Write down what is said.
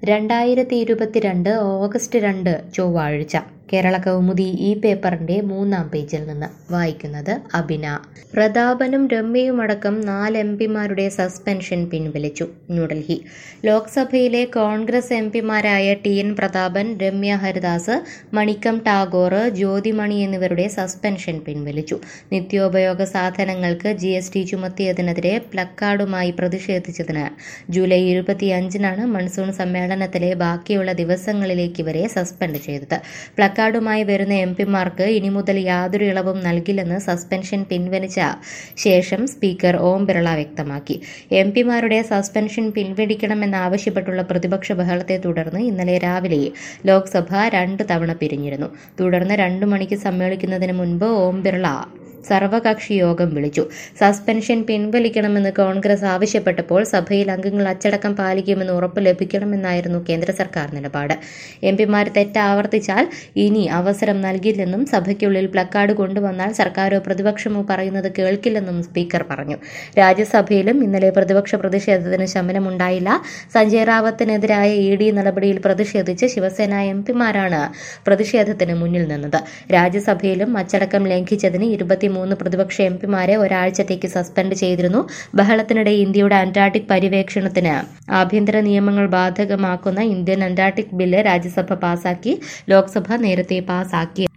രണ്ടായിരത്തി ഇരുപത്തിരണ്ട് ഓഗസ്റ്റ് രണ്ട് ചൊവ്വാഴ്ച കേരള കൗമുദി ഈ പേപ്പറിന്റെ മൂന്നാം പേജിൽ നിന്ന് വായിക്കുന്നത് അബിന പ്രതാപനും രമ്യയുമടക്കം നാല് എം പിമാരുടെ സസ്പെൻഷൻ പിൻവലിച്ചു ന്യൂഡൽഹി ലോക്സഭയിലെ കോൺഗ്രസ് എം പിമാരായ ടി എൻ പ്രതാപൻ രമ്യ ഹരിദാസ് മണിക്കം ടാഗോർ ജ്യോതിമണി എന്നിവരുടെ സസ്പെൻഷൻ പിൻവലിച്ചു നിത്യോപയോഗ സാധനങ്ങൾക്ക് ജി എസ് ടി ചുമത്തിയതിനെതിരെ പ്ലക്കാർഡുമായി പ്രതിഷേധിച്ചതിന് ജൂലൈ ഇരുപത്തിയഞ്ചിനാണ് മൺസൂൺ സമ്മേളനത്തിലെ ബാക്കിയുള്ള ദിവസങ്ങളിലേക്ക് ഇവരെ സസ്പെൻഡ് ചെയ്തത് പ്ലക്കാർഡുമായി വരുന്ന എം പിമാർക്ക് ഇനി മുതൽ യാതൊരു ഇളവും നൽകില്ലെന്ന് സസ്പെൻഷൻ പിൻവലിച്ച ശേഷം സ്പീക്കർ ഓം ബിർള വ്യക്തമാക്കി എം പിമാരുടെ സസ്പെൻഷൻ പിൻവലിക്കണമെന്നാവശ്യപ്പെട്ടുള്ള പ്രതിപക്ഷ ബഹളത്തെ തുടർന്ന് ഇന്നലെ രാവിലെ ലോക്സഭ രണ്ട് തവണ പിരിഞ്ഞിരുന്നു തുടർന്ന് രണ്ടു മണിക്ക് സമ്മേളിക്കുന്നതിന് മുൻപ് ഓം ബിർള സർവകക്ഷി യോഗം വിളിച്ചു സസ്പെൻഷൻ പിൻവലിക്കണമെന്ന് കോൺഗ്രസ് ആവശ്യപ്പെട്ടപ്പോൾ സഭയിൽ അംഗങ്ങൾ അച്ചടക്കം പാലിക്കുമെന്ന് ഉറപ്പ് ലഭിക്കണമെന്നായിരുന്നു കേന്ദ്ര സർക്കാർ നിലപാട് എം പിമാർ തെറ്റാവർത്തിച്ചാൽ ഇനി അവസരം നൽകില്ലെന്നും സഭയ്ക്കുള്ളിൽ പ്ലക്കാർഡ് കൊണ്ടുവന്നാൽ സർക്കാരോ പ്രതിപക്ഷമോ പറയുന്നത് കേൾക്കില്ലെന്നും സ്പീക്കർ പറഞ്ഞു രാജ്യസഭയിലും ഇന്നലെ പ്രതിപക്ഷ പ്രതിഷേധത്തിന് ശമനമുണ്ടായില്ല സഞ്ജയ് റാവത്തിനെതിരായ ഇ ഡി നടപടിയിൽ പ്രതിഷേധിച്ച് ശിവസേന എം പിമാരാണ് പ്രതിഷേധത്തിന് മുന്നിൽ നിന്നത് രാജ്യസഭയിലും അച്ചടക്കം ലംഘിച്ചതിന് ഇരുപത്തിമൂന്ന് പ്രതിപക്ഷ എം പിമാരെ ഒരാഴ്ചത്തേക്ക് സസ്പെൻഡ് ചെയ്തിരുന്നു ബഹളത്തിനിടെ ഇന്ത്യയുടെ അന്റാർട്ടിക് പര്യവേക്ഷണത്തിന് ആഭ്യന്തര നിയമങ്ങൾ ബാധകമാക്കുന്ന ഇന്ത്യൻ അന്റാർട്ടിക് ബില്ല് രാജ്യസഭ പാസാക്കി ലോക്സഭ നേരത്തെ പാസാക്കി